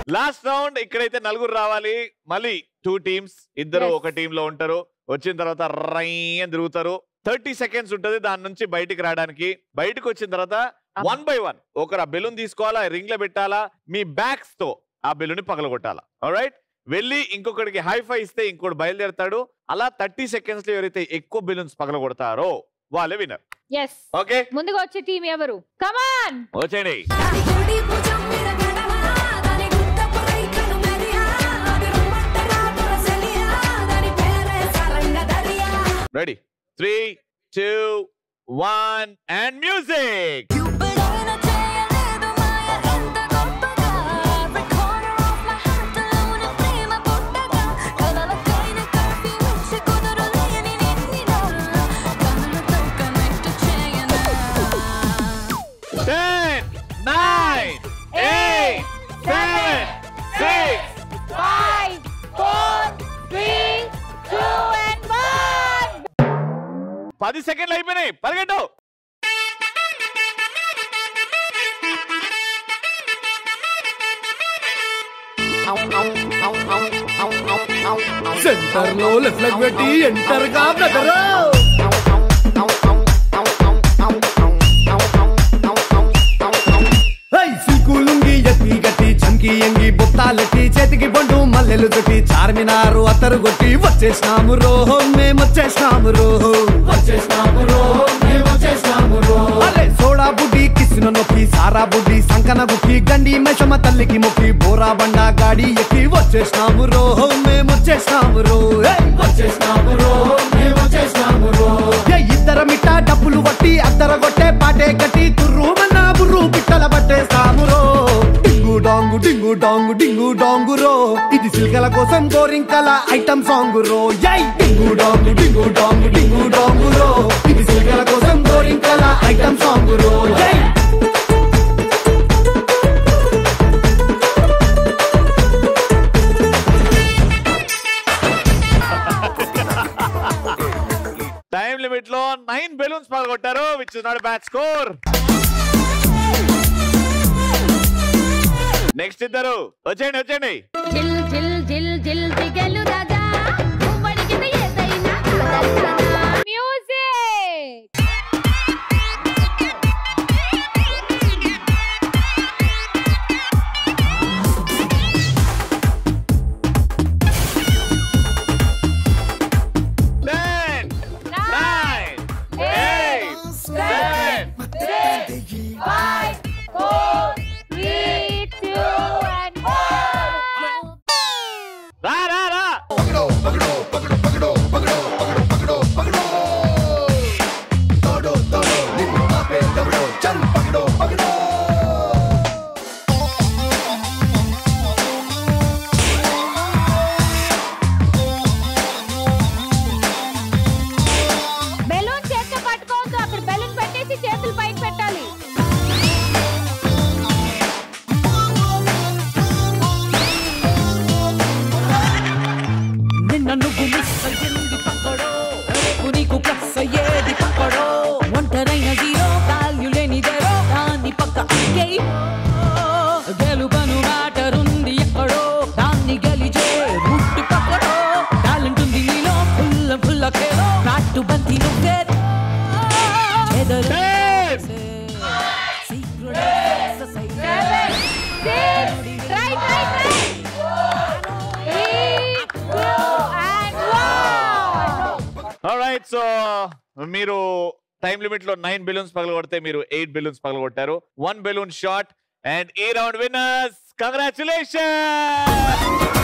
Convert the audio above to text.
Last round ఇక్కడైతే నలుగురు రావాలి మళ్ళీ టూ టీమ్స్ ఇద్దరు Yes. ఒక టీమ్ లో ఉంటారు వచ్చిన తర్వాత రై అని తిరుగుతారు థర్టీ సెకండ్స్ ఉంటది దాని నుంచి బయటికి రావడానికి బయటకు వచ్చిన తర్వాత వన్ బై వన్ ఒకరు ఆ బెలూన్ తీసుకోవాలా రింగ్ లో పెట్టాలా మీ బ్యాగ్స్ తో ఆ బెలూన్ పగలగొట్టాలా రైట్ వెళ్ళి ఇంకొకటికి హైఫై ఇస్తే ఇంకోటి బయలుదేరతాడు అలా థర్టీ సెకండ్స్ లో ఎవరైతే ఎక్కువ బెలూన్స్ పగలగొడతారో వాళ్ళే వినర్ ఎస్ ఓకే ముందుగా వచ్చే టీం ఎవరు కమాన్ వచ్చేయండి దాని గుడి భుజం మీద గడవా దాని గుట్టపు రైకను మెరియా అది రొమ్మంటరా దొరసలియా దాని పేరే Saranga Dariya ready three two one and music చూపుడైన చేయలేదు మాయ ఎంత గొప్పగా Every corner of my heart లోన ప్రేమ పుట్టగా కలలకైన కప్పి వచ్చి కుదురులేని నిన్నిలా కనులతో కనెక్ట్ చేయనా ten nine eight seven six five four three two and one పది సెకండ్లు అయిపోయినాయి పరిగెట్టు సెంటర్ లో లెఫ్ట్ లెగ్ పెట్టి ఎంటర్ గా బ్రదర్ సిక్కులుంగి ఎత్తి గట్టి చంకి ఎంగి బుత్తాలెట్టి చేతికి బండు మల్లెలు చుట్టి చార్మినారు అత్తరు కొట్టి వచ్చేసినాము రోహో మేము వచ్చేసినాము రోహో వచ్చేసినాము రోహో మేము వచ్చేసినాము రోహో అరే సోడా బుడ్డి కిసిన నొక్కి సారా బుడ్డి సంకన గుక్కి గండి మైసమ్మ తల్లికి మొక్కి బోరా బండ గాడి ఎక్కి వచ్చేసినాము రోహో మేము వచ్చేసినాము రో ఏయ్! వచ్చేసినాము రోహో మేము వచ్చేసినాము రో ఏ ఇద్దర మిట్ట డబ్బులు వట్టి అద్దర కొట్టే పాటే కట్టి తుర్రు మన్నా బుర్రు పిట్టల పట్టేస్తాము రో డింగు డాంగు డింగు డాంగు డింగు డాంగు రో ఇది సిల్కల కోసం గోరింకల ఐటమ్ సాంగ్ రో యై డింగు డాంగు డింగు డాంగు డింగు డాంగు రో ఇది సిల్కల కోసం గోరింకల ఐటమ్ సాంగ్ రో యై టైం లిమిట్ లో నైన్ బెలూన్స్ పగలగొట్టారు which is not bad score next ఇద్దరు వచ్చేయండి వచ్చేయండి జిల్ జిల్ జిల్ జిల్ దిగలు రాజా నువ్వడిగిన ఏదైనా కాదననా. Music ten nine eight seven five four three two and one రా రా రా బెలూన్ చేతితో పట్టుకోవద్దు అక్కడ బెలూన్ పెట్టేసి చేతులు పైకి పెట్టాలి నిన్న నువ్వు మిస్ అయ్యింది పక్కడో రేపు నీకు ప్లస్ అయ్యేది పక్కడో ఒంటరైన జీరో వాల్యూ లేనిదేరో దాన్ని పక్క అయ్యేయ్. గెలుపను మ్యాటర్ ఉంది ఎక్కడో దాన్ని గెలిచే ముట్టి పక్కడో టాలెంట్ ఉంది నీలో ఫుల్ల ఫుల్ల కేలో నాటు బంతి నువ్వే చెదరు Ten. Secret exercise Six, right, right, right. Three, two, and one. Right so మీరు టైం లిమిట్ లో నైన్ బెలూన్స్ పగలగొడితే మీరు ఎయిట్ బెలూన్స్ పగలగొట్టారు వన్ బెలూన్ షాట్ అండ్ ఈ రౌండ్ విన్నర్స్ కంగ్రాచులేషన్